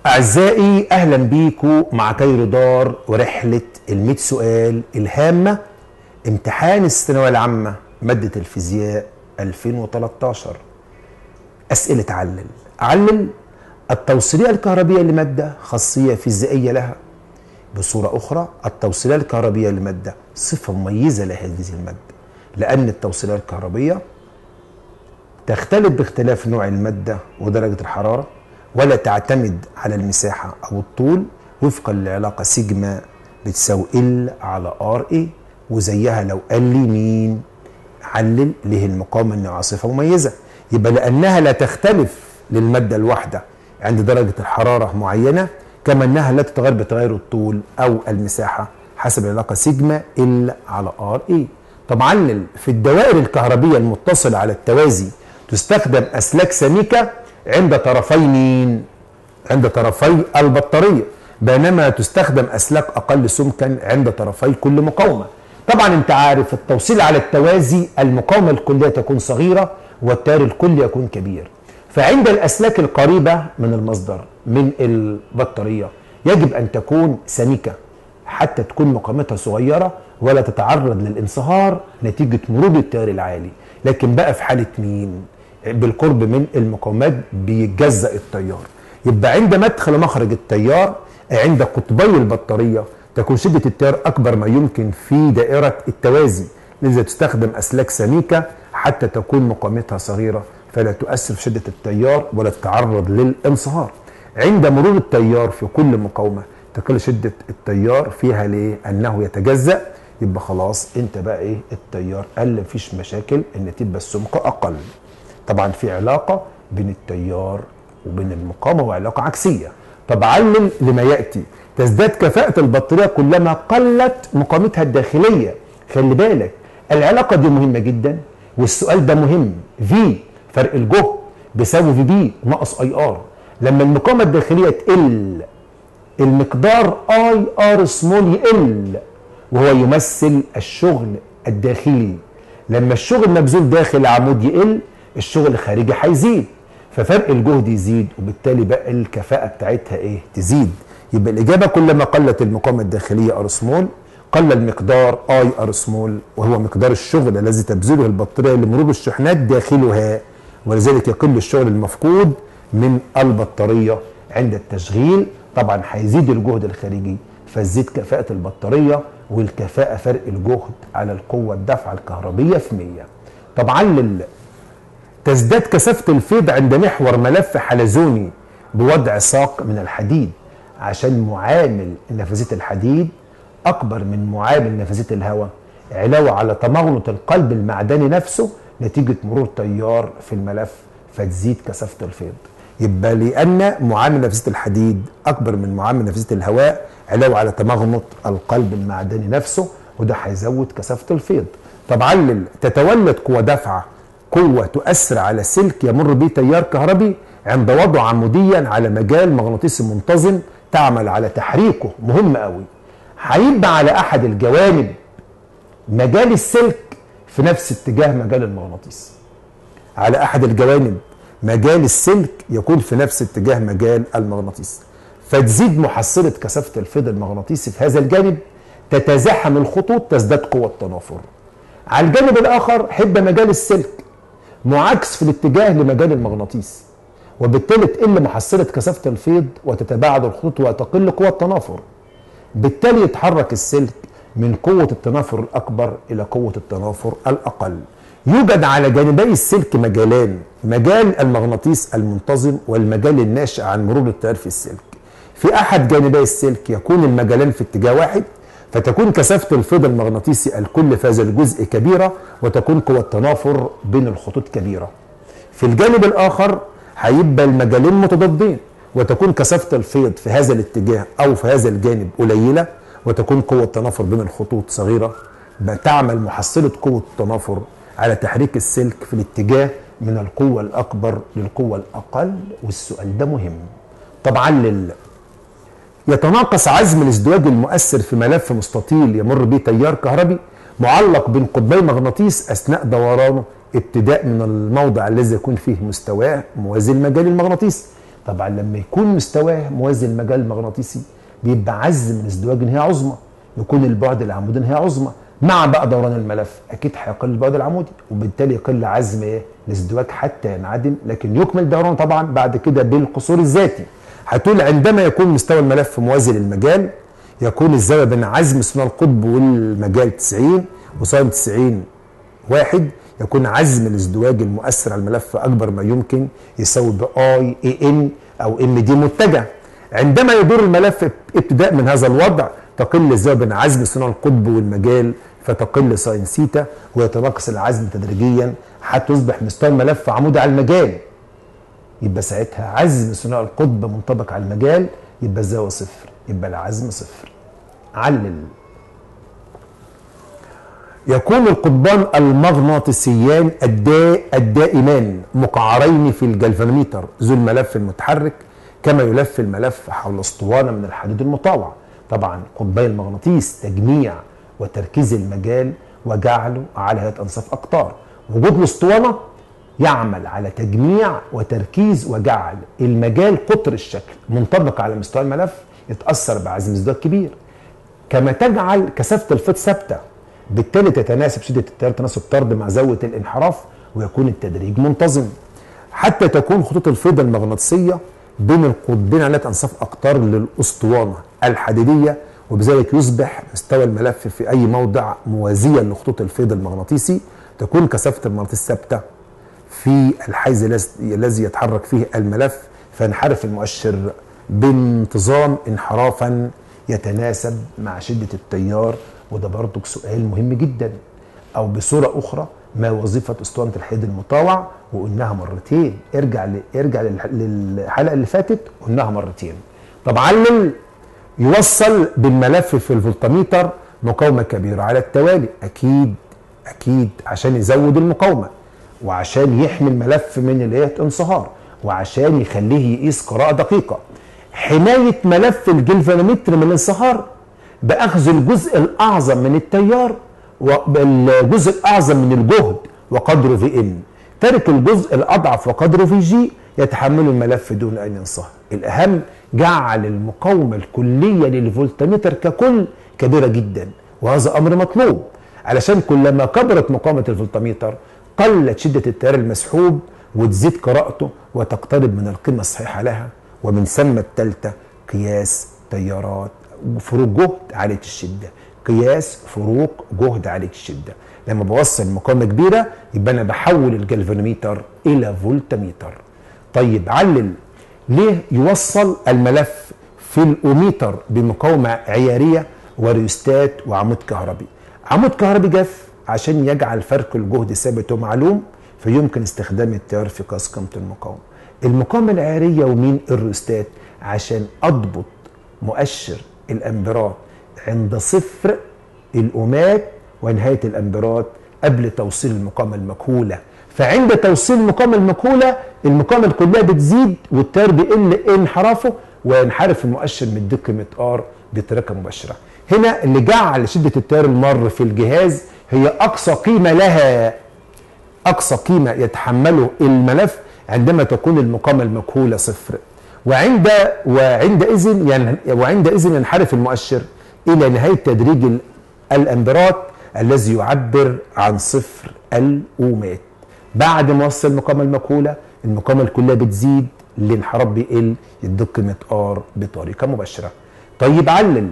أعزائي أهلا بيكم مع كايرو دار ورحلة الميت سؤال الهامة امتحان الثانوية العامة مادة الفيزياء 2013 أسئلة علل علل التوصيلية الكهربية لمادة خاصية فيزيائية لها بصورة أخرى التوصيلية الكهربية لمادة صفة مميزة لهذه المادة لأن التوصيلية الكهربية تختلف باختلاف نوع المادة ودرجة الحرارة ولا تعتمد على المساحة أو الطول وفقا للعلاقة سيجما بتساوي ال على ار اي وزيها لو قال لي مين علل ليه المقاومة انها صفة مميزة يبقى لأنها لا تختلف للمادة الواحدة عند درجة الحرارة معينة كما أنها لا تتغير بتغير الطول أو المساحة حسب العلاقة سيجما ال على ار اي طب علل في الدوائر الكهربية المتصلة على التوازي تستخدم أسلاك سميكة عند طرفي مين؟ عند طرفي البطارية بينما تستخدم أسلاك أقل سمكا عند طرفي كل مقاومة طبعا انت عارف التوصيل على التوازي المقاومة الكلية تكون صغيرة والتيار الكلي يكون كبير فعند الأسلاك القريبة من المصدر من البطارية يجب أن تكون سميكة حتى تكون مقاومتها صغيرة ولا تتعرض للانصهار نتيجة مرور التيار العالي لكن بقى في حالة مين؟ بالقرب من المقاومات بيتجزأ التيار يبقى عند مدخل مخرج التيار عند قطبي البطارية تكون شدة التيار أكبر ما يمكن في دائرة التوازي لذا تستخدم أسلاك سميكة حتى تكون مقاومتها صغيرة فلا تؤثر في شدة التيار ولا تتعرض للانصهار عند مرور التيار في كل مقاومة تقل شدة التيار فيها ليه؟ أنه يتجزأ يبقى خلاص انت بقى ايه التيار قل مفيش مشاكل ان تبقى السمكة أقل طبعا في علاقه بين التيار وبين المقاومه وعلاقه عكسيه طب علل لما ياتي تزداد كفاءه البطاريه كلما قلت مقاومتها الداخليه خلي بالك العلاقه دي مهمه جدا والسؤال ده مهم في فرق الجهد بيساوي في بي ناقص اي ار لما المقاومه الداخليه تقل المقدار اي ار سمول يقل وهو يمثل الشغل الداخلي لما الشغل مبذول داخل عمود يقل الشغل الخارجي هيزيد ففرق الجهد يزيد وبالتالي بقى الكفاءة بتاعتها ايه تزيد يبقى الإجابة كلما قلت المقاومة الداخلية ار سمول قل المقدار اي ار سمول وهو مقدار الشغل الذي تبذله البطارية لمرور الشحنات داخلها ولذلك يقل الشغل المفقود من البطارية عند التشغيل طبعا هيزيد الجهد الخارجي فتزيد كفاءة البطارية والكفاءة فرق الجهد على القوة الدفع الكهربية في 100 طبعا لل تزداد كثافة الفيض عند محور ملف حلزوني بوضع ساق من الحديد عشان معامل نفاذية الحديد أكبر من معامل نفاذية الهواء علاوة على تمغنط القلب المعدني نفسه نتيجة مرور تيار في الملف فتزيد كثافة الفيض يبقى لأن معامل نفاذية الحديد أكبر من معامل نفاذية الهواء علاوة على تمغنط القلب المعدني نفسه وده هيزود كثافة الفيض طبعا تتولد قوة دفعة قوة تؤثر على سلك يمر به تيار كهربي عند وضعه عموديا على مجال مغناطيسي منتظم تعمل على تحريكه مهم قوي هيبقى على احد الجوانب مجال السلك في نفس اتجاه مجال المغناطيس على احد الجوانب مجال السلك يكون في نفس اتجاه مجال المغناطيس فتزيد محصلة كثافة الفيض المغناطيسي في هذا الجانب تتزاحم الخطوط تزداد قوة التنافر على الجانب الآخر حب مجال السلك معاكس في الاتجاه لمجال المغناطيس وبالتالي تقل محصلة كثافة الفيض وتتباعد الخطوط وتقل قوة التنافر بالتالي يتحرك السلك من قوة التنافر الأكبر إلى قوة التنافر الأقل يوجد على جانبي السلك مجالان مجال المغناطيس المنتظم والمجال الناشئ عن مرور التيار في السلك في أحد جانبي السلك يكون المجالان في اتجاه واحد فتكون كثافة الفيض المغناطيسي الكل في هذا الجزء كبيرة وتكون قوة التنافر بين الخطوط كبيرة في الجانب الآخر هيبقى المجالين متضادين وتكون كثافة الفيض في هذا الاتجاه أو في هذا الجانب قليلة وتكون قوة التنافر بين الخطوط صغيرة تعمل محصلة قوة التنافر على تحريك السلك في الاتجاه من القوة الأكبر للقوة الأقل والسؤال ده مهم طبعا لل يتناقص عزم الازدواج المؤثر في ملف مستطيل يمر به تيار كهربي معلق بين قطبي مغناطيس اثناء دورانه ابتداء من الموضع الذي يكون فيه مستواه موازي المجال المغناطيسي طبعا لما يكون مستواه موازي المجال المغناطيسي بيبقى عز من ازدواج نهايه عظمى يكون البعد العمودي نهايه عظمى مع بقى دوران الملف اكيد هيقل البعد العمودي وبالتالي يقل عزم ايه الازدواج حتى ينعدم لكن يكمل دوران طبعا بعد كده بالقصور الذاتي هتقول عندما يكون مستوى الملف موازي للمجال يكون الزاويه بين عزم ثنائي القطب والمجال 90 وساين 90 واحد يكون عزم الازدواج المؤثر على الملف اكبر ما يمكن يساوي باي اي ان او ام دي متجه عندما يدور الملف ابتداء من هذا الوضع تقل الزاويه بين عزم ثنائي القطب والمجال فتقل ساين سيتا ويتناقص العزم تدريجيا حتى يصبح مستوى الملف عمودي على المجال يبقى ساعتها عزم ثنائي القطب منطبق على المجال يبقى الزاويه صفر يبقى العزم صفر علل يكون القطبان المغناطيسيان الدا الدائمان مقعرين في الجلفانوميتر ذو الملف المتحرك كما يلف الملف حول اسطوانه من الحديد المطاوع طبعا قطبي المغناطيس تجميع وتركيز المجال وجعله على هيئه انصاف اقطار وجود الاسطوانه يعمل على تجميع وتركيز وجعل المجال قطر الشكل منطبق على مستوى الملف يتاثر بعزم ازدواج كبير كما تجعل كثافه الفيض ثابته بالتالي تتناسب شده التيار تناسب طرد مع زاويه الانحراف ويكون التدريج منتظم حتى تكون خطوط الفيض المغناطيسيه بين القطبين على انصاف اقطار للاسطوانه الحديديه وبذلك يصبح مستوى الملف في اي موضع موازيا لخطوط الفيض المغناطيسي تكون كثافه المغناطيس ثابته في الحيز الذي يتحرك فيه الملف فينحرف المؤشر بانتظام انحرافا يتناسب مع شده التيار وده برضك سؤال مهم جدا او بصوره اخرى ما وظيفه اسطوانه الحيد المطاوع وقلناها مرتين ارجع ل... ارجع للحلقه اللي فاتت قلناها مرتين طب علل يوصل بالملف في الفولتميتر مقاومه كبيره على التوالي اكيد اكيد عشان يزود المقاومه وعشان يحمي الملف من الايه انصهار وعشان يخليه يقيس قراءه دقيقه حمايه ملف الجلفانومتر من الانصهار باخذ الجزء الاعظم من التيار والجزء الاعظم من الجهد وقدره في ان ترك الجزء الاضعف وقدره في جي يتحمل الملف دون ان ينصهر الاهم جعل المقاومه الكليه للفولتمتر ككل كبيره جدا وهذا امر مطلوب علشان كلما كبرت مقاومه الفولتمتر قلت شده التيار المسحوب وتزيد قراءته وتقترب من القيمه الصحيحه لها ومن ثم الثالثه قياس تيارات فروق جهد عاليه الشده قياس فروق جهد عاليه الشده لما بوصل مقاومه كبيره يبقى انا بحول الجلفانوميتر الى فولتميتر طيب علل ليه يوصل الملف في الاوميتر بمقاومه عياريه وريوستات وعمود كهربي عمود كهربي جاف عشان يجعل فرق الجهد ثابت ومعلوم فيمكن استخدام التيار في قياس قيمه المقاومه المقاومه العياريه ومين الريوستات عشان اضبط مؤشر الامبيرات عند صفر الاومات ونهايه الامبيرات قبل توصيل المقاومه المجهوله فعند توصيل المقاومه المجهوله المقاومه الكليه بتزيد والتيار بيقل انحرافه وينحرف المؤشر من قيمه ار بطريقه مباشره هنا اللي جعل شده التيار المر في الجهاز هي اقصى قيمه لها اقصى قيمه يتحمله الملف عندما تكون المقاومه المجهوله صفر وعند وعندئذ يعني وعندئذ ينحرف المؤشر الى نهايه تدريج الامبيرات الذي يعبر عن صفر الاومات بعد ما وصل المقاومه المجهوله المقاومه الكليه بتزيد الانحراف بيقل يديك قيمه ار بطريقه مباشره طيب علل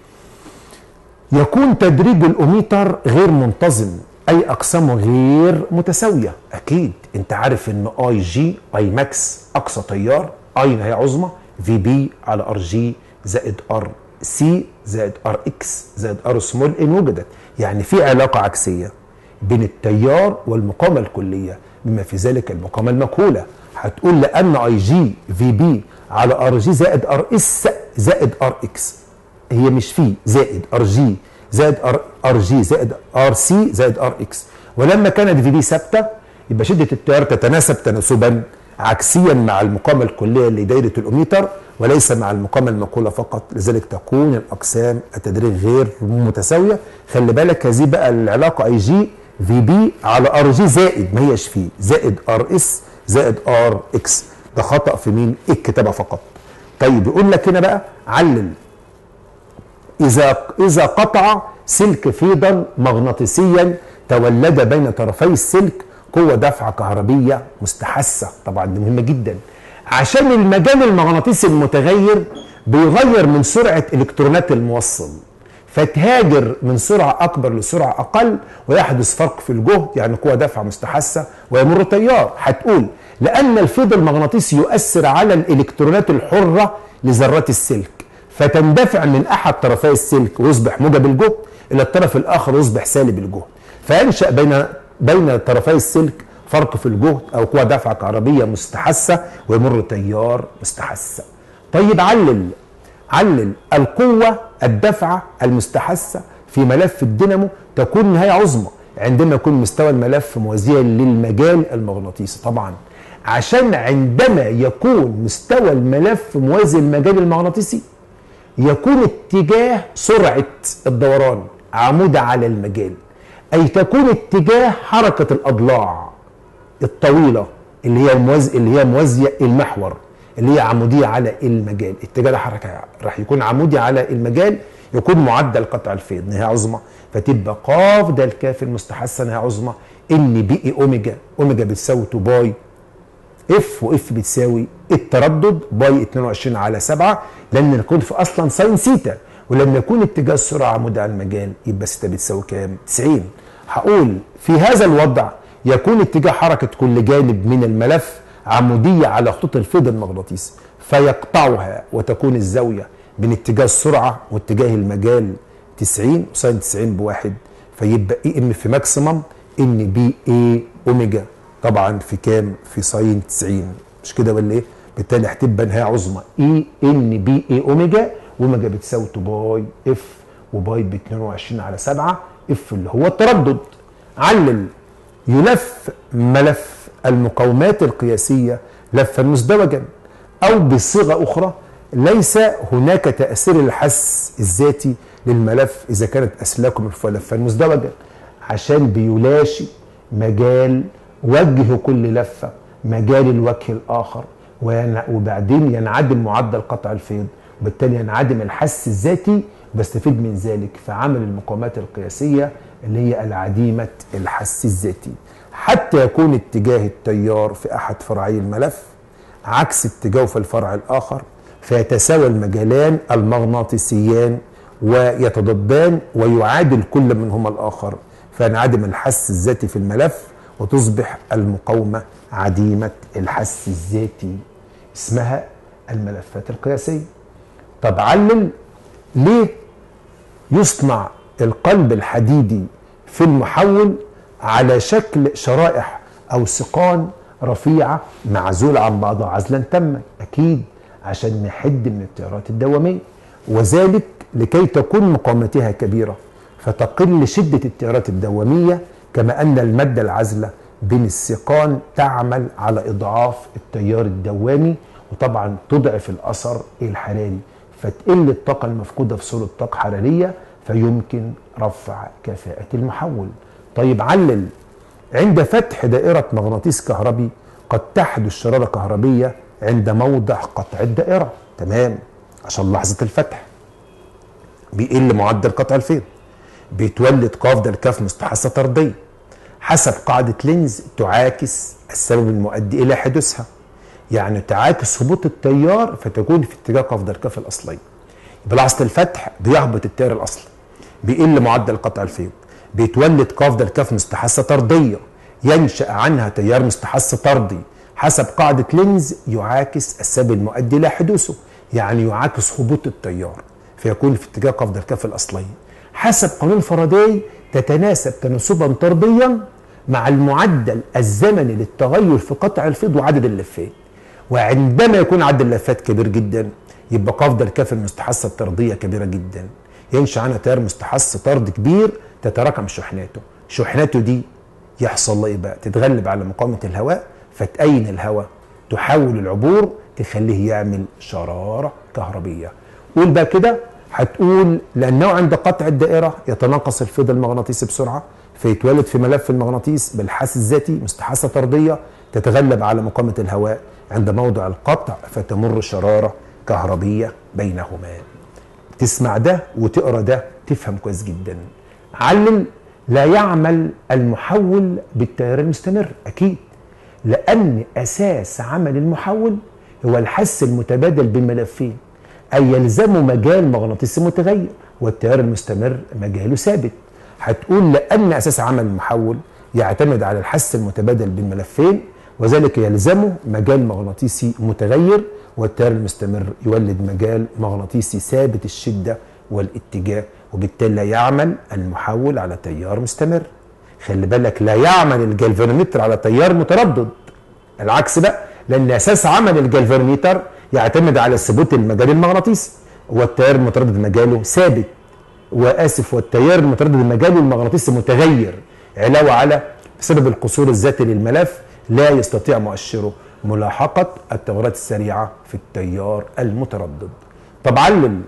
يكون تدريج الاوميتر غير منتظم اي اقسامه غير متساويه اكيد انت عارف ان اي جي اي ماكس اقصى تيار اي نهايه عظمى في بي على ار جي زائد ار سي زائد ار اكس زائد ار سمول ان وجدت يعني في علاقه عكسيه بين التيار والمقاومه الكليه بما في ذلك المقاومه المجهوله هتقول لان اي جي في بي على ار جي زائد ار اس زائد ار اكس هي مش في زائد ار جي زائد ار ار جي زائد ار سي زائد ار اكس ولما كانت في بي ثابته يبقى شده التيار تتناسب تناسبا عكسيا مع المقاومه الكليه لدايره الاوميتر وليس مع المقاومه المقوله فقط لذلك تكون الاقسام التدريج غير متساويه خلي بالك هذه بقى العلاقه اي جي في بي على ار جي زائد ما هيش في زائد ار اس زائد ار اكس ده خطا في مين الكتابه فقط طيب يقول لك هنا بقى علل اذا اذا قطع سلك فيضا مغناطيسيا تولد بين طرفي السلك قوه دفعه كهربيه مستحثه طبعا دي مهمه جدا عشان المجال المغناطيسي المتغير بيغير من سرعه الكترونات الموصل فتهاجر من سرعة أكبر لسرعة أقل ويحدث فرق في الجهد يعني قوة دفع مستحثة ويمر تيار هتقول لأن الفيض المغناطيسي يؤثر على الإلكترونات الحرة لذرات السلك فتندفع من أحد طرفي السلك ويصبح موجب الجهد إلى الطرف الآخر ويصبح سالب الجهد فينشأ بين بين طرفي السلك فرق في الجهد أو قوة دفع كهربية مستحثة ويمر تيار مستحثة طيب علل علل القوة الدفعة المستحثة في ملف الدينامو تكون نهاية عظمى عندما يكون مستوى الملف موازيا للمجال المغناطيسي طبعا عشان عندما يكون مستوى الملف موازي للمجال المغناطيسي يكون اتجاه سرعة الدوران عمودة على المجال أي تكون اتجاه حركة الأضلاع الطويلة اللي هي موازية اللي هي موازية المحور اللي هي عمودية على المجال اتجاه الحركة راح يكون عمودي على المجال يكون معدل قطع الفيض نهاية عظمى فتبقى قاف ده الكاف المستحثة نهاية عظمى ان بي اي اوميجا اوميجا بتساوي 2 باي اف واف بتساوي التردد باي 22 على 7 لان يكون في اصلا ساين سيتا ولما يكون اتجاه السرعه عمودي على المجال يبقى سيتا بتساوي كام؟ 90 هقول في هذا الوضع يكون اتجاه حركه كل جانب من الملف عموديه على خطوط الفيض المغناطيسي فيقطعها وتكون الزاويه بين اتجاه السرعه واتجاه المجال 90 وساين 90 بواحد فيبقى اي ام في ماكسيمم ان بي اي اوميجا طبعا في كام؟ في ساين 90 مش كده ولا ايه؟ بالتالي هتبقى نهايه عظمى اي ان بي اي اوميجا واوميجا بتساوي 2 باي اف وباي ب 22 على 7 اف اللي هو التردد علل يلف ملف المقاومات القياسيه لفا مزدوجا او بصيغه اخرى ليس هناك تاثير الحس الذاتي للملف اذا كانت اسلاكه ملفوفه لفا مزدوجا عشان بيلاشي مجال وجه كل لفه مجال الوجه الاخر وبعدين ينعدم معدل قطع الفيض وبالتالي ينعدم الحس الذاتي بستفيد من ذلك في عمل المقاومات القياسيه اللي هي العديمه الحس الذاتي حتى يكون اتجاه التيار في احد فرعي الملف عكس اتجاهه في الفرع الاخر فيتساوى المجالان المغناطيسيان ويتضادان ويعادل كل منهما الاخر فينعدم الحس الذاتي في الملف وتصبح المقاومه عديمه الحس الذاتي اسمها الملفات القياسيه طب علل ليه يصنع القلب الحديدي في المحول على شكل شرائح او سقان رفيعه معزوله عن بعضها عزلا تاما اكيد عشان نحد من التيارات الدواميه وذلك لكي تكون مقاومتها كبيره فتقل شده التيارات الدواميه كما ان الماده العازله بين السقان تعمل على اضعاف التيار الدوامي وطبعا تضعف الاثر الحراري فتقل الطاقه المفقوده في صوره طاقه حراريه فيمكن رفع كفاءه المحول طيب علل عند فتح دائره مغناطيس كهربي قد تحدث شراره كهربيه عند موضع قطع الدائره تمام عشان لحظه الفتح بيقل معدل قطع الفيض بيتولد قاف ده الكاف مستحثه طرديه حسب قاعدة لينز تعاكس السبب المؤدي إلى حدوثها يعني تعاكس هبوط التيار فتكون في اتجاه قفض الكف الأصلي بلحظة الفتح بيهبط التيار الأصلي بيقل معدل قطع الفيض بيتولد قفض الكف مستحثة طردية ينشأ عنها تيار مستحث طردي حسب قاعدة لينز يعاكس السبب المؤدي إلى حدوثه يعني يعاكس هبوط التيار فيكون في اتجاه قفض الكف الأصلي حسب قانون فاراداي تتناسب تناسبا طرديا مع المعدل الزمني للتغير في قطع الفيض وعدد اللفات وعندما يكون عدد اللفات كبير جدا يبقى قفض الكف المستحثة الطردية كبيرة جدا ينشأ عنها تيار مستحث طرد كبير تتراكم شحناته شحناته دي يحصل له ايه بقى تتغلب على مقاومة الهواء فتأين الهواء تحول العبور تخليه يعمل شرارة كهربية قول بقى كده هتقول لانه عند قطع الدائره يتناقص الفيض المغناطيسي بسرعه فيتولد في ملف المغناطيس بالحاس الذاتي مستحثه طرديه تتغلب على مقاومه الهواء عند موضع القطع فتمر شرارة كهربية بينهما تسمع ده وتقرا ده تفهم كويس جدا علل لا يعمل المحول بالتيار المستمر اكيد لان اساس عمل المحول هو الحس المتبادل بين ملفين اي يلزم مجال مغناطيسي متغير والتيار المستمر مجاله ثابت هتقول لان اساس عمل المحول يعتمد على الحس المتبادل بين ملفين وذلك يلزمه مجال مغناطيسي متغير والتيار المستمر يولد مجال مغناطيسي ثابت الشده والاتجاه وبالتالي لا يعمل المحول على تيار مستمر خلي بالك لا يعمل الجلفانومتر على تيار متردد العكس بقى لان اساس عمل الجلفانومتر يعتمد على ثبوت المجال المغناطيسي والتيار المتردد مجاله ثابت واسف والتيار المتردد مجاله المغناطيسي متغير علاوه على بسبب القصور الذاتي للملف لا يستطيع مؤشره ملاحقه التغيرات السريعه في التيار المتردد طب علل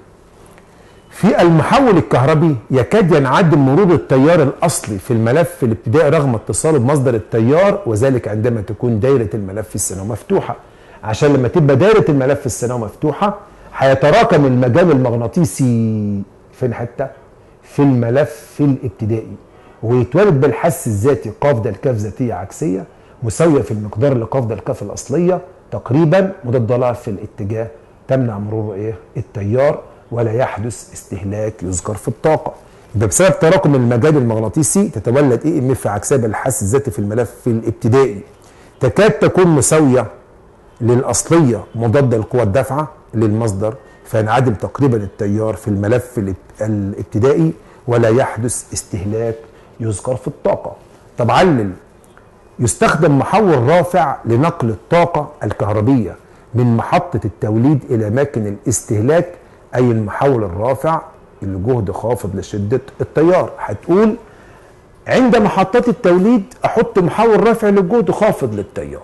في المحول الكهربي يكاد ينعدم مرور التيار الاصلي في الملف الابتدائي رغم اتصاله بمصدر التيار وذلك عندما تكون دايره الملف الثانوي مفتوحه عشان لما تبقى دايره الملف الثانوي مفتوحه هيتراكم المجال المغناطيسي فين حته في الملف الابتدائي ويتولد بالحس الذاتي قاف ده الكاف ذاتيه عكسيه مساويه في المقدار لقاف ده الكاف الاصليه تقريبا مضاد لها في الاتجاه تمنع مرور ايه التيار ولا يحدث استهلاك يذكر في الطاقه يبقى بسبب تراكم المجال المغناطيسي تتولد اي ام اف عكسيه بالحس الذاتي في الملف الابتدائي تكاد تكون مساويه للاصليه مضاده لقوى الدفعه للمصدر فينعدم تقريبا التيار في الملف الابتدائي ولا يحدث استهلاك يذكر في الطاقه طب علل يستخدم محول رافع لنقل الطاقه الكهربيه من محطه التوليد الى اماكن الاستهلاك اي المحول الرافع اللي جهد خافض لشده التيار هتقول عند محطات التوليد احط محول رافع للجهد خافض للتيار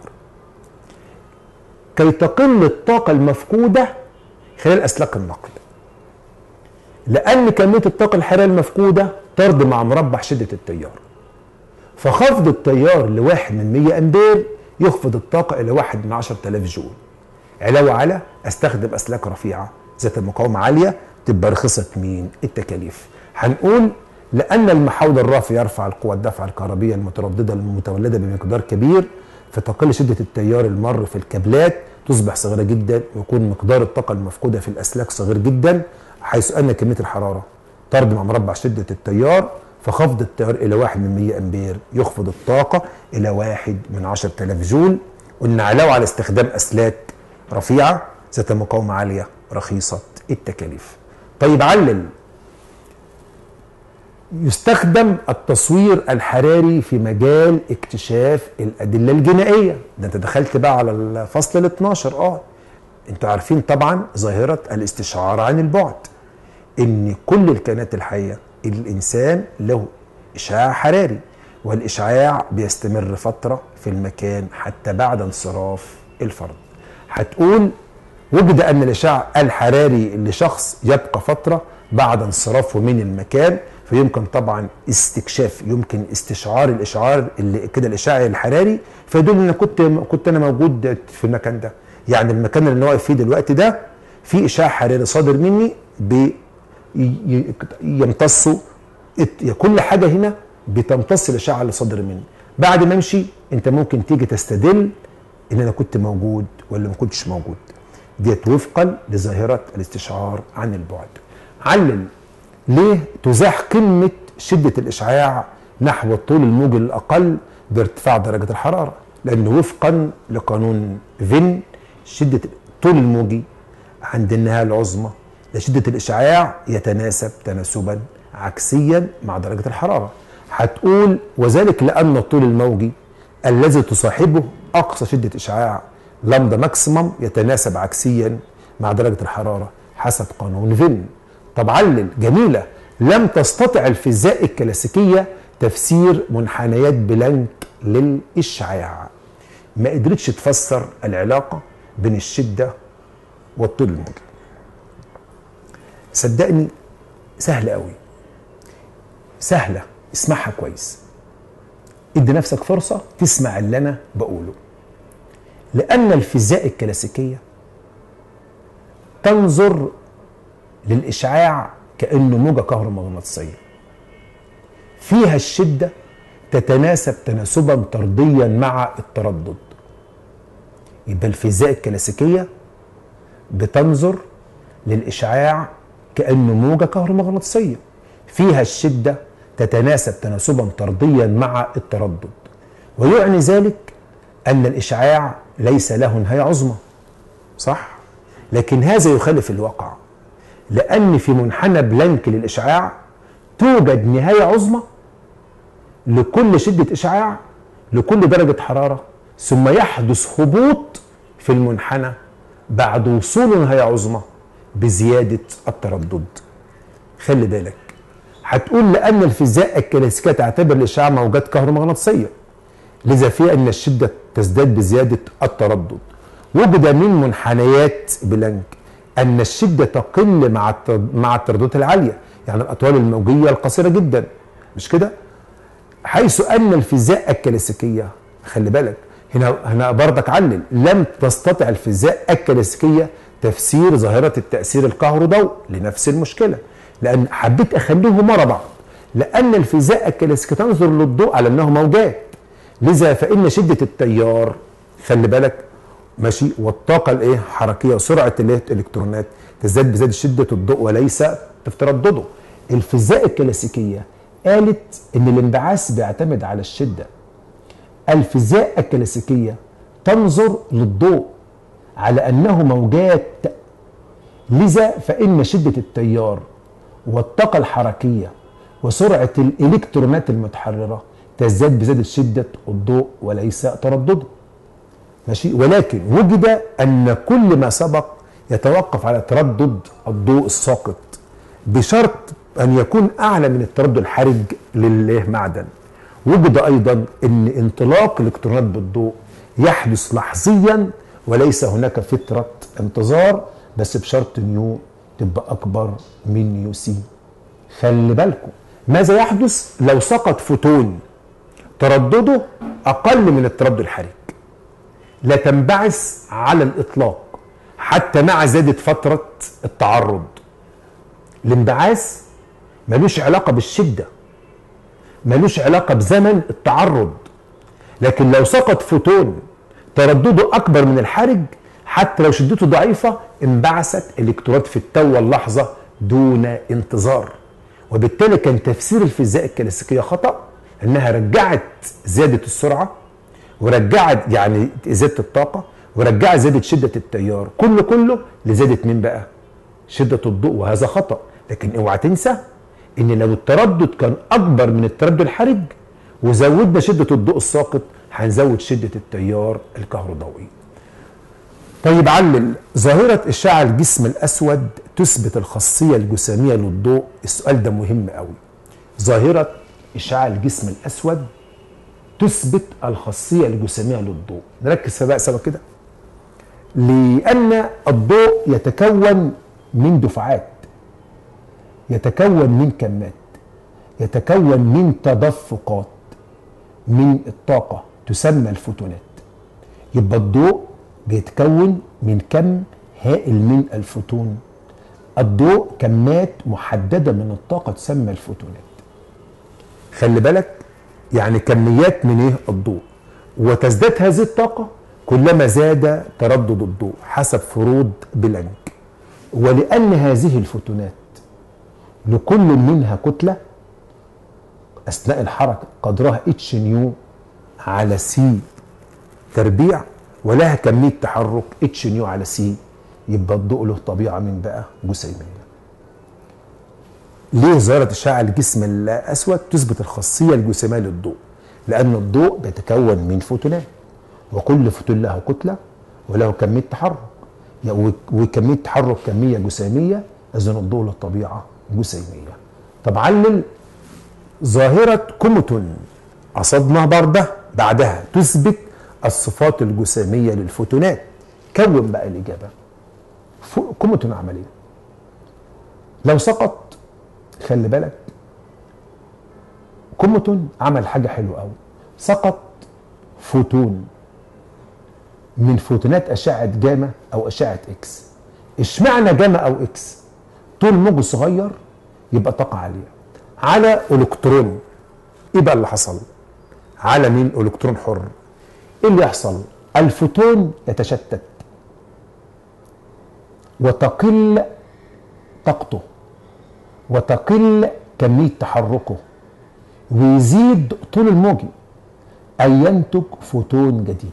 كي تقل الطاقه المفقوده خلال اسلاك النقل لان كميه الطاقه الحراريه المفقوده طرد مع مربع شده التيار فخفض التيار لواحد من 100 امبير يخفض الطاقه الى واحد من 10000 جول علاوه على استخدم اسلاك رفيعه ذات مقاومه عاليه تبقى رخصه مين التكاليف هنقول لان المحول الرافع يرفع القوى الدفع الكهربيه المتردده المتولده بمقدار كبير فتقل شده التيار المر في الكابلات تصبح صغيره جدا ويكون مقدار الطاقه المفقوده في الاسلاك صغير جدا حيث ان كميه الحراره طرد مع مربع شده التيار فخفض التيار الى 1 من 100 امبير يخفض الطاقه الى 1 من 10000 جول قلنا علاوه على استخدام اسلاك رفيعه ذات مقاومه عاليه رخيصه التكاليف طيب علل يستخدم التصوير الحراري في مجال اكتشاف الادله الجنائيه ده انت دخلت بقى على الفصل ال 12 اه انتوا عارفين طبعا ظاهره الاستشعار عن البعد ان كل الكائنات الحيه الانسان له اشعاع حراري والاشعاع بيستمر فتره في المكان حتى بعد انصراف الفرد هتقول وجد ان الاشعاع الحراري لشخص يبقى فتره بعد انصرافه من المكان فيمكن طبعا استكشاف يمكن استشعار الاشعار اللي كده الاشعاع الحراري فيدل ان كنت كنت انا موجود في المكان ده يعني المكان اللي انا واقف فيه دلوقتي ده في اشعاع حراري صادر مني يمتص كل حاجه هنا بتمتص الاشعه اللي صادر مني بعد ما امشي انت ممكن تيجي تستدل ان انا كنت موجود ولا ما كنتش موجود ديت وفقا لظاهره الاستشعار عن البعد علل ليه تزاح قمه شده الاشعاع نحو الطول الموجي الاقل بارتفاع درجه الحراره لان وفقا لقانون فين شده الطول الموجي عند النهايه العظمى لشدة الإشعاع يتناسب تناسبا عكسيا مع درجة الحرارة هتقول وذلك لأن الطول الموجي الذي تصاحبه أقصى شدة إشعاع لامدا ماكسيمم يتناسب عكسيا مع درجة الحرارة حسب قانون فين طب علل جميلة لم تستطع الفيزياء الكلاسيكية تفسير منحنيات بلانك للإشعاع ما قدرتش تفسر العلاقة بين الشدة والطول الموجي صدقني سهلة قوي سهلة اسمعها كويس ادي نفسك فرصة تسمع اللي أنا بقوله لأن الفيزياء الكلاسيكية تنظر للإشعاع كأنه موجة كهرومغناطيسية فيها الشدة تتناسب تناسبا طرديا مع التردد يبقى الفيزياء الكلاسيكية بتنظر للإشعاع كأنه موجة كهرومغناطيسية فيها الشدة تتناسب تناسبا طرديا مع التردد ويعني ذلك أن الإشعاع ليس له نهاية عظمى صح؟ لكن هذا يخالف الواقع لأن في منحنى بلانك للإشعاع توجد نهاية عظمى لكل شدة إشعاع لكل درجة حرارة ثم يحدث هبوط في المنحنى بعد وصول نهاية عظمى بزيادة التردد خلي بالك هتقول لأن الفيزياء الكلاسيكية تعتبر الإشعاع موجات كهرومغناطيسية لذا فيها أن الشدة تزداد بزيادة التردد وجد من منحنيات بلانك أن الشدة تقل مع مع الترددات العالية يعني الأطوال الموجية القصيرة جدا مش كده؟ حيث أن الفيزياء الكلاسيكية خلي بالك هنا هنا برضك علل لم تستطع الفيزياء الكلاسيكية تفسير ظاهرة التأثير الكهروضوئي لنفس المشكلة لأن حبيت أخليهم ورا بعض لأن الفيزياء الكلاسيكية تنظر للضوء على أنه موجات لذا فإن شدة التيار خلي بالك ماشي والطاقة الايه حركية وسرعة الايه الإلكترونات تزداد بزيادة شدة الضوء وليس في تردده الفيزياء الكلاسيكية قالت ان الانبعاث بيعتمد على الشدة الفيزياء الكلاسيكية تنظر للضوء على انه موجات لذا فان شدة التيار والطاقة الحركية وسرعة الالكترونات المتحررة تزداد بزيادة شدة الضوء وليس تردده ماشي ولكن وجد ان كل ما سبق يتوقف على تردد الضوء الساقط بشرط ان يكون اعلى من التردد الحرج للمعدن وجد ايضا ان انطلاق الالكترونات بالضوء يحدث لحظيا وليس هناك فتره انتظار بس بشرط نيو تبقى اكبر من نيو سي خلي بالكم ماذا يحدث لو سقط فوتون تردده اقل من التردد الحرج لا تنبعث على الاطلاق حتى مع زياده فتره التعرض الانبعاث ملوش علاقه بالشده ملوش علاقه بزمن التعرض لكن لو سقط فوتون تردده اكبر من الحرج حتى لو شدته ضعيفه انبعثت الكترونات في التو اللحظه دون انتظار وبالتالي كان تفسير الفيزياء الكلاسيكيه خطا انها رجعت زياده السرعه ورجعت يعني زياده الطاقه ورجعت زياده شده التيار كله كله لزياده مين بقى؟ شده الضوء وهذا خطا لكن اوعى تنسى ان لو التردد كان اكبر من التردد الحرج وزودنا شده الضوء الساقط هنزود شده التيار الكهروضوئي. طيب علل ظاهره اشعاع الجسم الاسود تثبت الخاصيه الجساميه للضوء السؤال ده مهم قوي. ظاهره اشعاع الجسم الاسود تثبت الخاصيه الجساميه للضوء نركز في بقى سوا كده لان الضوء يتكون من دفعات يتكون من كمات يتكون من تدفقات من الطاقة تسمى الفوتونات يبقى الضوء بيتكون من كم هائل من الفوتون الضوء كمات محددة من الطاقة تسمى الفوتونات خلي بالك يعني كميات من ايه الضوء وتزداد هذه الطاقة كلما زاد تردد الضوء حسب فروض بلانك ولأن هذه الفوتونات لكل منها كتلة أثناء الحركة قدرها اتش نيو على سي تربيع ولها كمية تحرك اتش نيو على سي يبقى الضوء له طبيعة من بقى جسيمية ليه ظاهرة إشعاع الجسم الأسود تثبت الخاصية الجسيمية للضوء لأن الضوء بيتكون من فوتونات وكل فوتون له كتلة وله كمية تحرك وكمية تحرك كمية جسيمية إذا الضوء له طبيعة جسيمية طب علل ظاهرة كوموتون قصدنا برده بعدها تثبت الصفات الجسامية للفوتونات كون بقى الإجابة كوموتون عمل ايه؟ لو سقط خلي بالك كوموتون عمل حاجة حلوة قوي سقط فوتون من فوتونات اشعه جاما او اشعه اكس اشمعنى جاما او اكس طول موج صغير يبقى طاقه عاليه على الكترون ايه بقى اللي حصل على مين الكترون حر ايه اللي يحصل الفوتون يتشتت وتقل طاقته وتقل كميه تحركه ويزيد طول الموجي أي ينتج فوتون جديد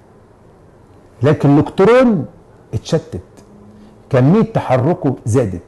لكن الإلكترون اتشتت كمية تحركه زادت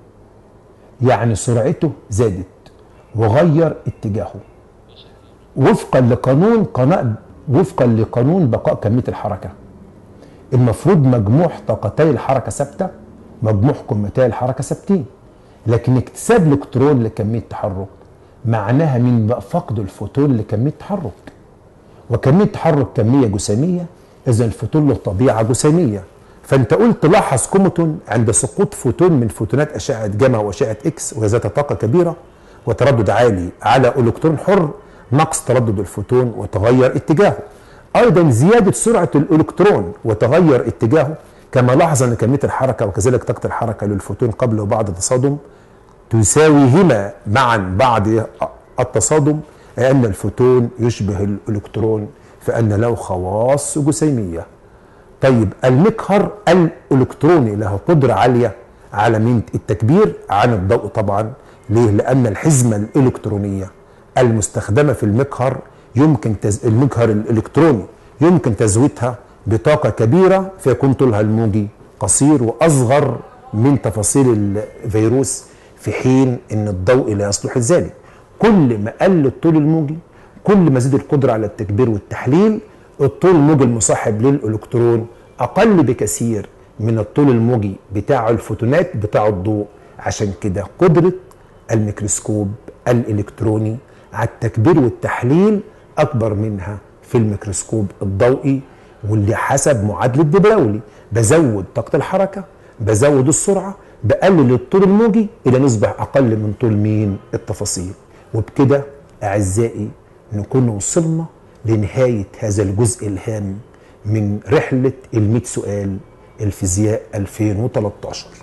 يعني سرعته زادت وغير اتجاهه وفقا لقانون قناة وفقا لقانون بقاء كمية الحركة المفروض مجموع طاقتي الحركة ثابتة مجموع قمتي الحركة ثابتين لكن اكتساب الالكترون لكمية تحرك معناها من بقى فقد الفوتون لكمية تحرك وكمية تحرك كمية جسيمية إذا الفوتون له طبيعة جسيمية فأنت قلت لاحظ كومتون عند سقوط فوتون من فوتونات أشعة جاما وأشعة إكس وهي ذات طاقة كبيرة وتردد عالي على إلكترون حر نقص تردد الفوتون وتغير اتجاهه أيضا زيادة سرعة الإلكترون وتغير اتجاهه كما لاحظ أن كمية الحركة وكذلك طاقة الحركة للفوتون قبل وبعد التصادم تساويهما معا بعد التصادم أي أن الفوتون يشبه الإلكترون فأن له خواص جسيمية طيب المكهر الإلكتروني له قدرة عالية على من التكبير عن الضوء طبعا ليه؟ لأن الحزمة الإلكترونية المستخدمة في المكهر يمكن تز... المكهر الإلكتروني يمكن تزويدها بطاقة كبيرة فيكون طولها الموجي قصير وأصغر من تفاصيل الفيروس في حين ان الضوء لا يصلح لذلك كل ما قل الطول الموجي كل ما زاد القدرة على التكبير والتحليل الطول الموجي المصاحب للإلكترون أقل بكثير من الطول الموجي بتاع الفوتونات بتاع الضوء عشان كده قدرة الميكروسكوب الإلكتروني على التكبير والتحليل أكبر منها في الميكروسكوب الضوئي واللي حسب معادلة دي براولي بزود طاقة الحركة بزود السرعة بقلل الطول الموجي الى نسبه اقل من طول مين التفاصيل وبكده اعزائي نكون وصلنا لنهايه هذا الجزء الهام من رحله ال سؤال الفيزياء 2013